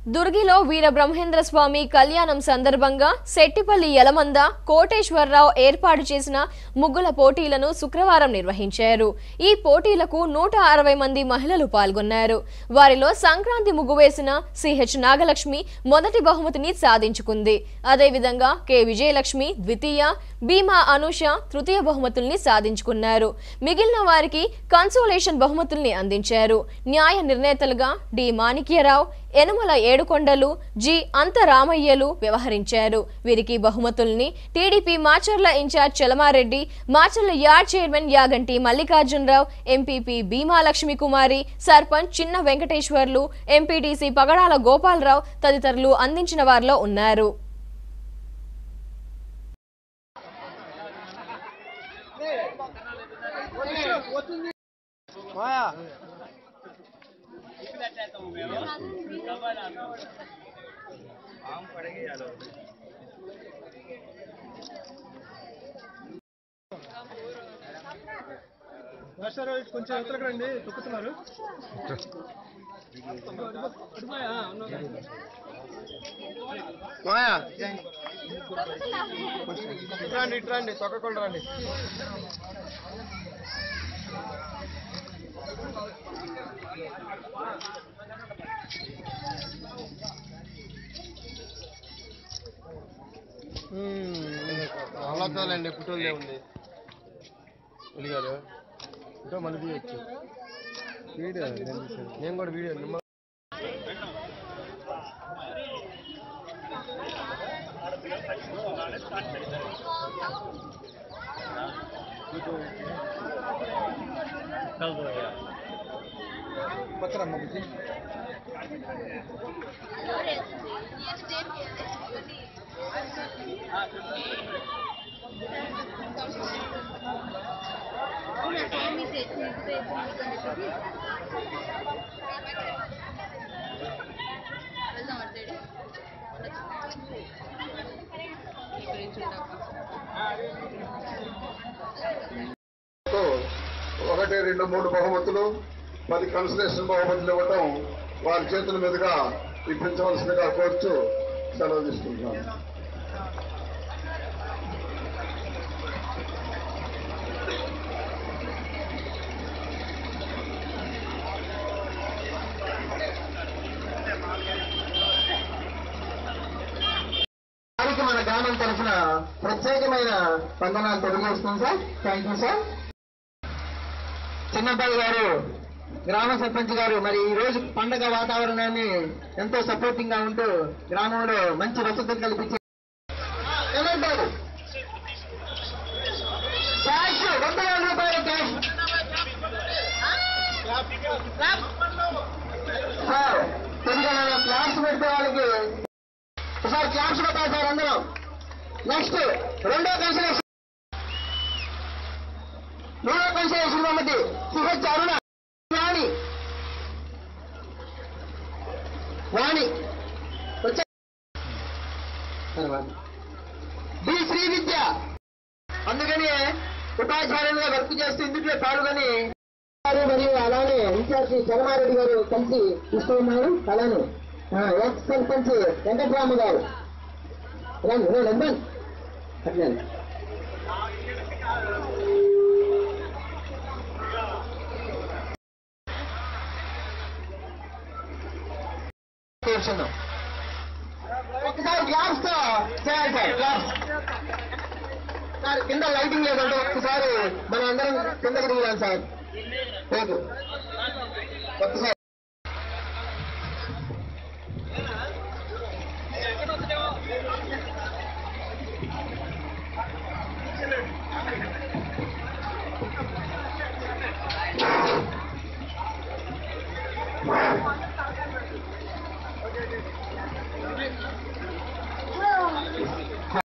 దుర్గిలో వీర బ్రహ్మేంద్ర స్వామి కళ్యాణం సందర్భంగా శెట్టిపల్లి యలమంద కోటేశ్వరరావు ఏర్పాటు చేసిన ముగ్గుల పోటీలను శుక్రవారం నిర్వహించారు ఈ పోటీలకు నూట అరవై మంది మహిళలు పాల్గొన్నారు వారిలో సంక్రాంతి ముగ్గు వేసిన సిహెచ్ నాగలక్ష్మి మొదటి బహుమతిని సాధించుకుంది అదేవిధంగా కె విజయలక్ష్మి ద్వితీయ భీమా అనూష తృతీయ బహుమతుల్ని సాధించుకున్నారు మిగిలిన వారికి కన్సోలేషన్ బహుమతుల్ని అందించారు న్యాయ నిర్ణేతలుగా డి మాణిక్యరావు యనుమల ఏడుకొండలు జి అంతరామయ్యలు వ్యవహరించారు వీరికి బహుమతుల్ని TDP Macherla incharge Chalamareddy Macherla yard chairman Yaganti Mallikarjunarao MPP Bhima Lakshmi Kumari sarpanch Chinna Venkateswarlu MPTC పగడాల గోపాలరావు తదితరులు అందించిన వారిలో ఉన్నారు మాయా మాస్టర్ కొంచెం ఇతరకు రండి తొక్కుతున్నారు మాయా ఇట్రండి ఇట్రండి తొక్కకుండా రండి అవలతాలండి పుట్టోళ్ళే ఉంది వెలిగారు ఇంకా మళ్ళీ తీయచ్చు వీడియో నేను కూడా వీడియో నిమ్మ పక్కన అమ్మ బుజ్జి తో ఒకటి రెండు మూడు బహుమతులు పది కన్సలేషన్ బహుమతులు ఇవ్వటం వారి చేతుల మీదుగా ఇప్పించవలసిందిగా కోరుచు సెలవు తీసుకుంటున్నాను వారికి మన గ్రామం తరఫున ప్రత్యేకమైన వందనాలు తెలియజేస్తున్నాం sir thank you sir Chinnabbai గారు గ్రామ సర్పంచ్ గారు మరి ఈ రోజు పండగ వాతావరణాన్ని ఎంతో సపోర్టింగ్ గా ఉంటూ గ్రామంలో మంచి వసతులు కల్పించారు ఏమంటారు క్యాష్ వంద వేల రూపాయలు క్యాష్ సార్ తెలుగు క్లాస్ పెడితే వాళ్ళకి సార్ క్లాప్స్ కొట్టాలి సార్ అందరూ నెక్స్ట్ రెండో కన్సలేషన్ మూడో కన్సలేషన్ బహుమతి సుహజ్ అరుణ వాణి వాణి వచ్చా తర్వాత బి శ్రీ విద్య అందుకని ఉపాధ్యాయులుగా వర్క్ చేస్తూ ఇందులో పాల్గొని గారు మరియు అలానే ఇన్ఛార్జి చలమారెడ్డి గారు కలిసి ఇస్తూ ఉన్నారు కళను ఎక్స్ సర్పంచ్ వెంకటరామ గారు రండి రండి రండి అట్లే కూర్చున్నాం ఒకసారి గ్లాస్ తో చేయాలి సార్ గ్లాస్ సార్ కింద లైటింగ్ లేదంటే ఒక్కసారి మనం అందరం కిందకి దిగాలి సార్ లేదు ఒక్కసారి